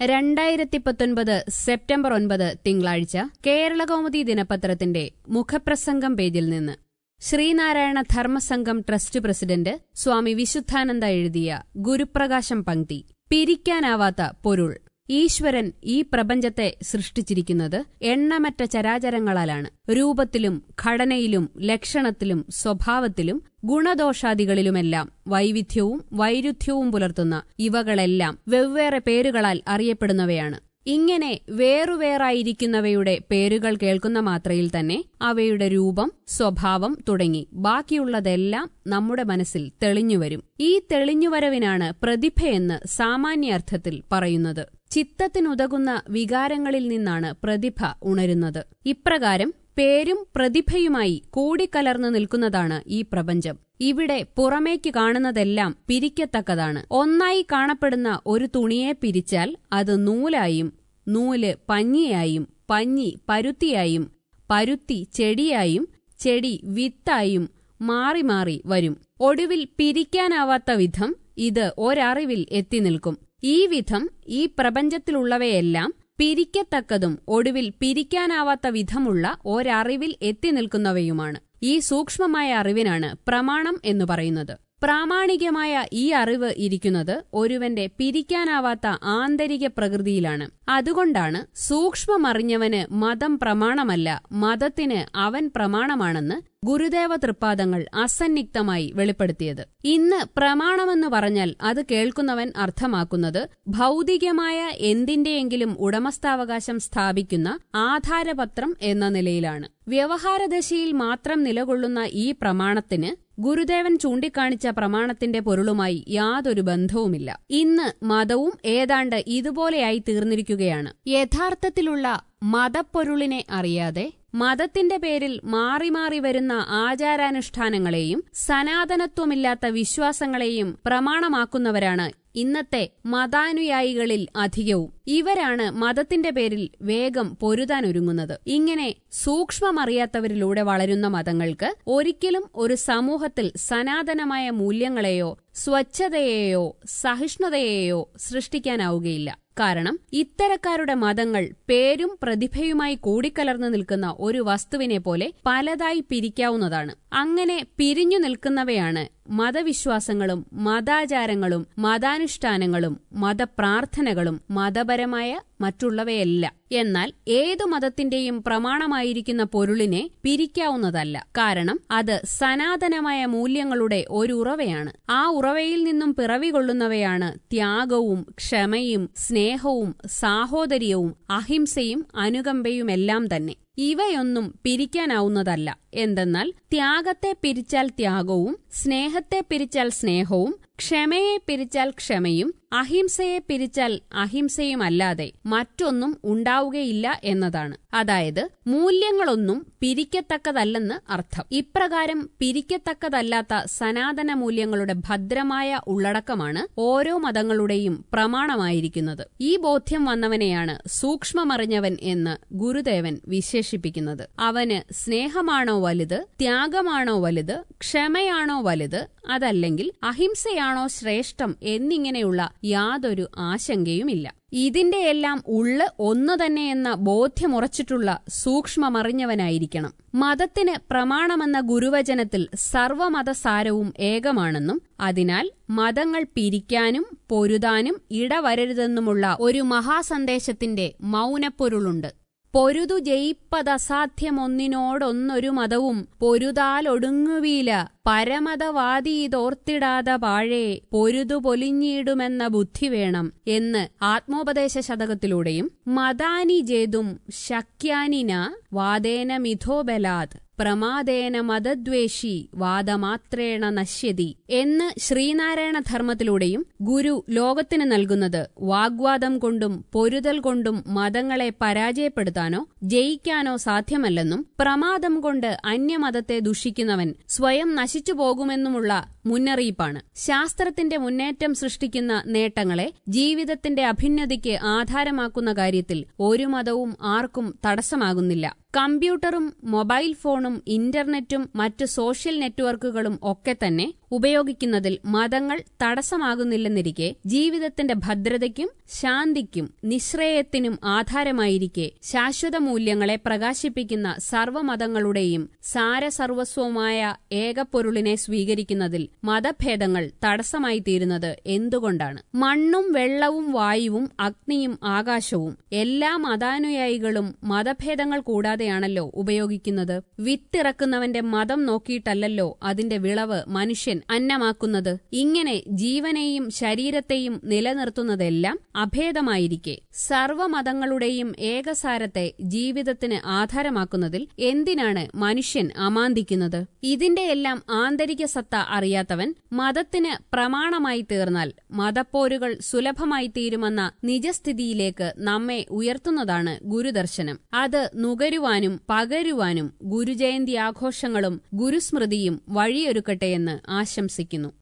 രണ്ടായിരത്തി പത്തൊൻപത് സെപ്റ്റംബർ ഒൻപത് തിങ്കളാഴ്ച കേരളകൗമുദി ദിനപത്രത്തിന്റെ മുഖപ്രസംഗം പേജിൽ നിന്ന് ശ്രീനാരായണ ധർമ്മസംഘം ട്രസ്റ്റ് പ്രസിഡന്റ് സ്വാമി വിശുദ്ധാനന്ദ എഴുതിയ ഗുരുപ്രകാശം പങ്ക്തി പിരിക്കാനാവാത്ത പൊരുൾ ഈശ്വരൻ ഈ പ്രപഞ്ചത്തെ സൃഷ്ടിച്ചിരിക്കുന്നത് എണ്ണമറ്റ ചരാചരങ്ങളാലാണ് രൂപത്തിലും ഘടനയിലും ലക്ഷണത്തിലും സ്വഭാവത്തിലും ഗുണദോഷാദികളിലുമെല്ലാം വൈവിധ്യവും വൈരുദ്ധ്യവും പുലർത്തുന്ന ഇവകളെല്ലാം വെവ്വേറെ പേരുകളാൽ അറിയപ്പെടുന്നവയാണ് ഇങ്ങനെ വേറുവേറായിരിക്കുന്നവയുടെ പേരുകൾ കേൾക്കുന്ന മാത്രയിൽ തന്നെ അവയുടെ രൂപം സ്വഭാവം തുടങ്ങി ബാക്കിയുള്ളതെല്ലാം നമ്മുടെ മനസ്സിൽ തെളിഞ്ഞുവരും ഈ തെളിഞ്ഞുവരവിനാണ് പ്രതിഭയെന്ന് സാമാന്യാർത്ഥത്തിൽ പറയുന്നത് ചിത്തത്തിനുതകുന്ന വികാരങ്ങളിൽ നിന്നാണ് പ്രതിഭ ഉണരുന്നത് ഇപ്രകാരം പേരും പ്രതിഭയുമായി കൂടിക്കലർന്നു നിൽക്കുന്നതാണ് ഈ പ്രപഞ്ചം ഇവിടെ പുറമേക്ക് കാണുന്നതെല്ലാം പിരിക്കത്തക്കതാണ് ഒന്നായി കാണപ്പെടുന്ന ഒരു തുണിയെ പിരിച്ചാൽ അത് നൂലായും നൂല് പഞ്ഞിയായും പഞ്ഞി പരുത്തിയായും പരുത്തി ചെടിയായും ചെടി വിത്തായും മാറി മാറി വരും ഒടുവിൽ പിരിക്കാനാവാത്ത വിധം ഇത് ഒരറിവിൽ എത്തി നിൽക്കും ഈ വിധം ഈ പ്രപഞ്ചത്തിലുള്ളവയെല്ലാം പിരിക്കത്തക്കതും ഒടുവിൽ പിരിക്കാനാവാത്ത വിധമുള്ള ഒരറിവിൽ എത്തി നിൽക്കുന്നവയുമാണ് ഈ സൂക്ഷ്മമായ അറിവിനാണ് പ്രമാണം എന്ന് പറയുന്നത് പ്രാമാണികമായ ഈ അറിവ് ഇരിക്കുന്നത് ഒരുവന്റെ പിരിക്കാനാവാത്ത ആന്തരിക പ്രകൃതിയിലാണ് അതുകൊണ്ടാണ് സൂക്ഷ്മമറിഞ്ഞവന് മതം പ്രമാണമല്ല മതത്തിന് അവൻ പ്രമാണമാണെന്ന് ഗുരുദേവ തൃപ്പാദങ്ങൾ അസന്നിഗ്ധമായി വെളിപ്പെടുത്തിയത് ഇന്ന് പ്രമാണമെന്ന് പറഞ്ഞാൽ അത് കേൾക്കുന്നവൻ അർത്ഥമാക്കുന്നത് ഭൗതികമായ എന്തിന്റെയെങ്കിലും ഉടമസ്ഥാവകാശം സ്ഥാപിക്കുന്ന ആധാരപത്രം എന്ന നിലയിലാണ് വ്യവഹാരദശയിൽ മാത്രം നിലകൊള്ളുന്ന ഈ പ്രമാണത്തിന് ഗുരുദേവൻ ചൂണ്ടിക്കാണിച്ച പ്രമാണത്തിന്റെ പൊരുളുമായി യാതൊരു ബന്ധവുമില്ല ഇന്ന് മതവും ഏതാണ്ട് ഇതുപോലെയായി തീർന്നിരിക്കുകയാണ് യഥാർത്ഥത്തിലുള്ള മതപ്പൊരുളിനെ അറിയാതെ മതത്തിന്റെ പേരിൽ മാറി മാറി വരുന്ന ആചാരാനുഷ്ഠാനങ്ങളെയും സനാതനത്വമില്ലാത്ത വിശ്വാസങ്ങളെയും പ്രമാണമാക്കുന്നവരാണ് ഇന്നത്തെ മതാനുയായികളിൽ അധികവും ഇവരാണ് മതത്തിന്റെ പേരിൽ വേഗം പൊരുതാനൊരുങ്ങുന്നത് ഇങ്ങനെ സൂക്ഷ്മമറിയാത്തവരിലൂടെ വളരുന്ന മതങ്ങൾക്ക് ഒരിക്കലും ഒരു സമൂഹത്തിൽ സനാതനമായ മൂല്യങ്ങളെയോ സ്വച്ഛതയെയോ സഹിഷ്ണുതയെയോ സൃഷ്ടിക്കാനാവുകയില്ല കാരണം ഇത്തരക്കാരുടെ മതങ്ങൾ പേരും പ്രതിഭയുമായി കൂടിക്കലർന്നു നിൽക്കുന്ന ഒരു വസ്തുവിനെ പോലെ പലതായി പിരിക്കാവുന്നതാണ് അങ്ങനെ പിരിഞ്ഞു നിൽക്കുന്നവയാണ് മതവിശ്വാസങ്ങളും മതാചാരങ്ങളും മതാനുഷ്ഠാനങ്ങളും മതപ്രാർത്ഥനകളും മതപരമായ മറ്റുള്ളവയെല്ലാം എന്നാൽ ഏതു മതത്തിന്റെയും പ്രമാണമായിരിക്കുന്ന പൊരുളിനെ പിരിക്കാവുന്നതല്ല കാരണം അത് സനാതനമായ മൂല്യങ്ങളുടെ ഒരു ഉറവയാണ് ആ ഉറവയിൽ നിന്നും പിറവികൊള്ളുന്നവയാണ് ത്യാഗവും ക്ഷമയും സ്നേഹവും സാഹോദര്യവും അഹിംസയും അനുകമ്പയുമെല്ലാം തന്നെ ഇവയൊന്നും പിരിക്കാനാവുന്നതല്ല എന്തെന്നാൽ ത്യാഗത്തെ പിരിച്ചാൽ ത്യാഗവും സ്നേഹത്തെ പിരിച്ചാൽ സ്നേഹവും ക്ഷമയെ പിരിച്ചാൽ ക്ഷമയും അഹിംസയെ പിരിച്ചാൽ അഹിംസയുമല്ലാതെ മറ്റൊന്നും ഉണ്ടാവുകയില്ല എന്നതാണ് അതായത് മൂല്യങ്ങളൊന്നും പിരിക്കത്തക്കതല്ലെന്ന് അർത്ഥം ഇപ്രകാരം പിരിക്കത്തക്കതല്ലാത്ത സനാതന മൂല്യങ്ങളുടെ ഭദ്രമായ ഉള്ളടക്കമാണ് ഓരോ മതങ്ങളുടെയും പ്രമാണമായിരിക്കുന്നത് ഈ ബോധ്യം വന്നവനെയാണ് സൂക്ഷ്മമറിഞ്ഞവൻ എന്ന് ഗുരുദേവൻ വിശേഷിപ്പിക്കുന്നത് അവന് സ്നേഹമാണോ വലുത് ത്യാഗമാണോ വലുത് ക്ഷമയാണോ വലുത് അതല്ലെങ്കിൽ അഹിംസയാണോ ശ്രേഷ്ഠം എന്നിങ്ങനെയുള്ള യാതൊരു ആശങ്കയുമില്ല ഇതിന്റെയെല്ലാം ഉള്ള് ഒന്നു തന്നെയെന്ന ബോധ്യമുറച്ചിട്ടുള്ള സൂക്ഷ്മമറിഞ്ഞവനായിരിക്കണം മതത്തിന് പ്രമാണമെന്ന ഗുരുവചനത്തിൽ സർവമതസാരവും ഏകമാണെന്നും അതിനാൽ മതങ്ങൾ പിരിക്കാനും പൊരുതാനും ഇടവരരുതെന്നുമുള്ള ഒരു മഹാസന്ദേശത്തിന്റെ മൗനപ്പൊരുളുണ്ട് പൊരുതു ജയിപ്പതസാധ്യമൊന്നിനോടൊന്നൊരു മതവും പൊരുതാലൊടുങ്ങുവീല പരമതവാദീതോർത്തിടാതെ പാഴേ പൊരുതു പൊലിഞ്ഞിടുമെന്ന ബുദ്ധി വേണം എന്ന് ആത്മോപദേശ ശതകത്തിലൂടെയും മതാനി ജേതും ശക്യാനിന വാദേന മിഥോബലാത് പ്രമാദേന മതദ്വേഷി വാദമാത്രേണ നശ്യതി എന്ന് ശ്രീനാരായണ ധർമ്മത്തിലൂടെയും ഗുരു ലോകത്തിന് നൽകുന്നത് വാഗ്വാദം കൊണ്ടും പൊരുതൽ കൊണ്ടും മതങ്ങളെ പരാജയപ്പെടുത്താനോ ജയിക്കാനോ സാധ്യമല്ലെന്നും പ്രമാദം കൊണ്ട് അന്യമതത്തെ ദുഷിക്കുന്നവൻ സ്വയം നശിച്ചു പോകുമെന്നുമുള്ള മുന്നറിയിപ്പാണ് ശാസ്ത്രത്തിന്റെ മുന്നേറ്റം സൃഷ്ടിക്കുന്ന നേട്ടങ്ങളെ ജീവിതത്തിന്റെ അഭ്യുന്നതിക്ക് ആധാരമാക്കുന്ന കാര്യത്തിൽ ഒരു മതവും ആർക്കും തടസ്സമാകുന്നില്ല കമ്പ്യൂട്ടറും മൊബൈൽ ഫോണും ഇന്റർനെറ്റും മറ്റു സോഷ്യൽ നെറ്റ്വർക്കുകളും ഒക്കെ തന്നെ ഉപയോഗിക്കുന്നതിൽ മതങ്ങൾ തടസ്സമാകുന്നില്ലെന്നിരിക്കെ ജീവിതത്തിന്റെ ഭദ്രതയ്ക്കും ശാന്തിക്കും നിശ്രയത്തിനും ആധാരമായിരിക്കെ ശാശ്വത മൂല്യങ്ങളെ പ്രകാശിപ്പിക്കുന്ന സർവ്വമതങ്ങളുടെയും സാരസർവസ്വമായ ഏകപ്പൊരുളിനെ സ്വീകരിക്കുന്നതിൽ മതഭേദങ്ങൾ തടസ്സമായി തീരുന്നത് എന്തുകൊണ്ടാണ് മണ്ണും വെള്ളവും വായുവും അഗ്നിയും ആകാശവും എല്ലാ മതാനുയായികളും മതഭേദങ്ങൾ കൂടാതെയാണല്ലോ ഉപയോഗിക്കുന്നത് വിത്തിറക്കുന്നവന്റെ മതം നോക്കിയിട്ടല്ലല്ലോ അതിന്റെ വിളവ് മനുഷ്യൻ അന്നമാക്കുന്നത് ഇങ്ങനെ ജീവനെയും ശരീരത്തെയും നിലനിർത്തുന്നതെല്ലാം അഭേദമായിരിക്കെ സർവമതങ്ങളുടെയും ഏകസാരത്തെ ജീവിതത്തിന് ആധാരമാക്കുന്നതിൽ എന്തിനാണ് മനുഷ്യൻ അമാന്തിക്കുന്നത് ഇതിന്റെയെല്ലാം ആന്തരിക സത്ത അറിയാത്തവൻ മതത്തിന് പ്രമാണമായി തീർന്നാൽ മതപ്പോരുകൾ സുലഭമായി തീരുമെന്ന നിജസ്ഥിതിയിലേക്ക് നമ്മെ ഉയർത്തുന്നതാണ് ഗുരുദർശനം അത് നുകരുവാനും പകരുവാനും ഗുരുജയന്തി ആഘോഷങ്ങളും ഗുരുസ്മൃതിയും വഴിയൊരുക്കട്ടെയെന്ന് ആശംസിക്കുന്നു